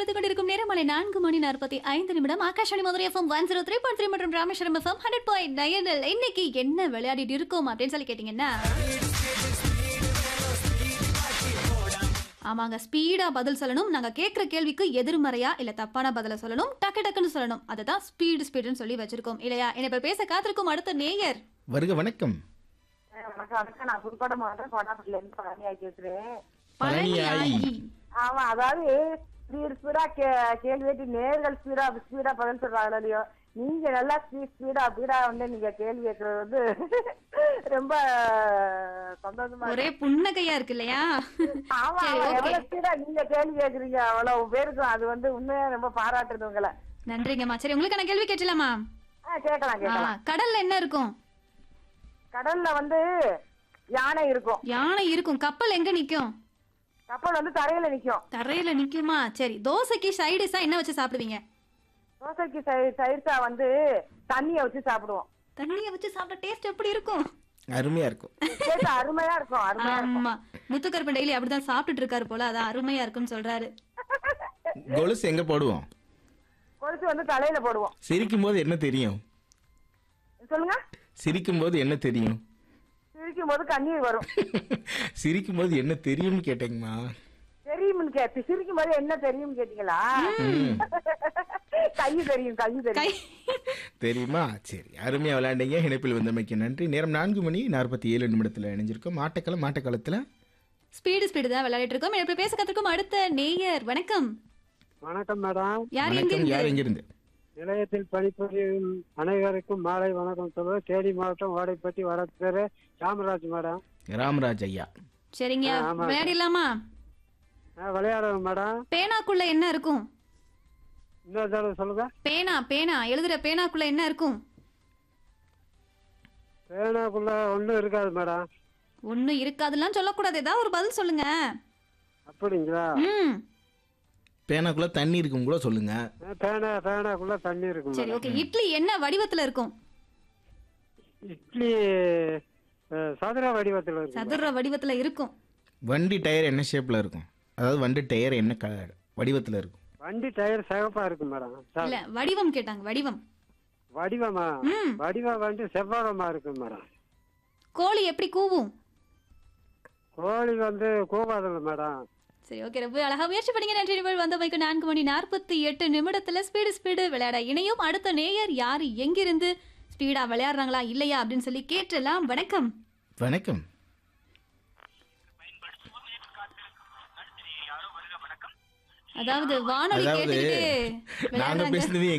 ஒழித்துக் கொண்டிருக்கும் நேரம் மாலை நான்கு மணி நாற்பத்தி ஐந்து நிமிடம் Akashvani Madurai FM one zero three point three மற்றும் ராமேஸ்வரம் எஃப்எம் ஹண்ட்ரட் பாயிண்ட் நயனில் இன்னைக்கு என்ன விளையாடிட்டு இருக்கோம் அப்படின்னு சொல்லி கேட்டீங்கன்னா ஆமாங்க ஸ்பீடா பதில் சொல்லணும் நாங்க கேட்குற கேள்விக்கு எதிர்மறையா இல்ல தப்பான பதில சொல்லணும் டக்கு டக்குன்னு சொல்லணும் அதுதான் ஸ்பீடு ஸ்பீடுன்னு சொல்லி வச்சிருக்கோம் இல்லையா என்னை இப்ப பேச காத்திருக்கும் அடுத்த நேயர் வருக வணக்கம் வணக்கம் வணக்கம் நான் புதுக்கோட்டை மாவட்டம் கோட்டாப்பட்டில இருந்து பழனி ஆக்கி வச்சிருக்கேன் பழனியாயி. ஆமா அதாவது ஸ்பீட் ஸ்பீடா கேள்வி கேட்டு நேர்கள் ஸ்பீடா ஸ்பீடா பதில் சொல்றாங்க இல்லையோ நீங்க நல்லா ஸ்பீட் ஸ்பீடா ஸ்பீடா வந்து நீங்க கேள்வி கேட்கறது வந்து ரொம்ப சந்தோஷமா ஒரே இருக்கு. புன்னகையா இருக்கு இல்லையா ஆமா சரி, ஆமா, okay. எவ்வளவு ஸ்பீடா நீங்க கேள்வி கேக்குறீங்க அவ்வளவு பேருக்கும் அது வந்து உண்மையா ரொம்ப பாராட்டுறது உங்களை நன்றிங்கம்மா சரி உங்களுக்கான கேள்வி கேட்டலாமா ஆ, கேட்கலாம் ஆ, கேட்கலாம் கடல்ல என்ன இருக்கும் கடல்ல வந்து யானை இருக்கும் யானை இருக்கும் கப்பல் எங்க நிக்கும் கப்பல் வந்து தரையில நிக்கும் தரையில நிக்குமா சரி தோசைக்கு சைடிஸா என்ன வச்சு சாப்பிடுவீங்க தோசைக்கு சை- சைடுசா வந்து தண்ணிய வச்சு சாப்பிடுவோம் தண்ணிய வச்சு சாப்பிட்ட டேஸ்ட் எப்படி இருக்கும் அருமையா இருக்கும் டேஸ்ட் அருமையா இருக்கும் அருமையா இருக்கும் ஆமா முத்துக்கருப்பன் டெய்லி அப்படிதான் சாப்பிட்டுட்டு இருக்காரு போல அதான் அருமையா இருக்குன்னு சொல்றாரு கொலுசு எங்க போடுவோம் கொலுசு வந்து தலையில போடுவோம் சிரிக்கும் போது என்ன தெரியும் சொல்லுங்க சிரிக்கும் போது என்ன தெரியும் சிரிக்கும் போது கண்ணீர் வரும் சிரிக்கும் போது என்ன தெரியும்னு கேட்டேங்கம்மா தெரியும்னு கேட்டு சிரிக்கும் போது என்ன தெரியும் கேட்டீங்களா கை தெரியும் கை கை தெரியும் தெரியுமா சரி அருமையா விளையாண்டீங்க இணைப்பில் வந்தமைக்கு நன்றி நேரம் நான்கு மணி நாற்பத்தி ஏழு நிமிடத்தில் இணைஞ்சிருக்கோம் மாட்டக்களம் மாட்டக்களத்தில் ஸ்பீடு ஸ்பீடு தான் விளையாடிட்டு இருக்கோம் இப்ப பேச கத்துக்கும் அடுத்த நேயர் வணக்கம் வணக்கம் மேடம் யார் எங்க வணக்கம் யார் இருந்து எங்கிருந்து நிலையத்தில் பணிபுரியும் அனைவருக்கும் மாலை வணக்கம் சொல்வது தேனி மாவட்டம் வாடைப்பட்டி வடத்தேரு சாமராஜ் மேடம் ராமராஜ் ஐயா சரிங்க ஆ, ஆமா. விளையாடிடலாமா நான் விளையாடுறேன் மேடம் பேனாக்குள்ள என்ன இருக்கும் இன்னொரு தடவை சொல்லுங்க பேனா பேனா எழுதுற பேனாக்குள்ள என்ன இருக்கும் பேனாக்குள்ள ஒன்றும் இருக்காது மேடம் ஒண்ணும் இருக்காதுலாம் சொல்லக்கூடாது ஏதாவது ஒரு பதில் சொல்லுங்க அப்படிங்களா ம் பேனாக்குள்ள தண்ணி இருக்கும் கூட சொல்லுங்க பேனா பேனாக்குள்ள தண்ணி இருக்கும் சரி மேடம் ஓகே இட்லி என்ன வடிவத்துல இருக்கும் இட்லி அஹ், சதுர வடிவத்தில் இருக்கு சதுர வடிவத்துல இருக்கும் வண்டி டயர் என்ன ஷேப்ல இருக்கும் அதாவது வண்டி டயர் என்ன க வடிவத்தில் இருக்கும் வண்டி டயர் சிகப்பா இருக்கு மேடம் ச- இல்ல வடிவம் கேட்டாங்க வடிவம் வடிவமா ம் வடிவம் வந்து செவ்வாழமா இருக்கு மேடம் கோழி எப்படி கூவும் கோழி வந்து கூவாதில்ல மேடம் சரி ஓகே ரொம்ப அழகா முயற்சி பண்ணீங்க நன்றி நிபுள் வந்த மைக்கு நான்கு மணி நாற்பத்தி எட்டு நிமிடத்துல ஸ்பீடு ஸ்பீடு விளையாட இணையும் அடுத்த நேயர் யாரு எங்கிருந்து ஸ்பீடா விளையாடுறாங்களா இல்லையா அப்படின்னு சொல்லி கேட்டலாம் வணக்கம் வணக்கம் அதாவது வானொலி அதாவது கேட்டுக்கிட்டு நாங்க விளையாடுறாங்க பேசுனது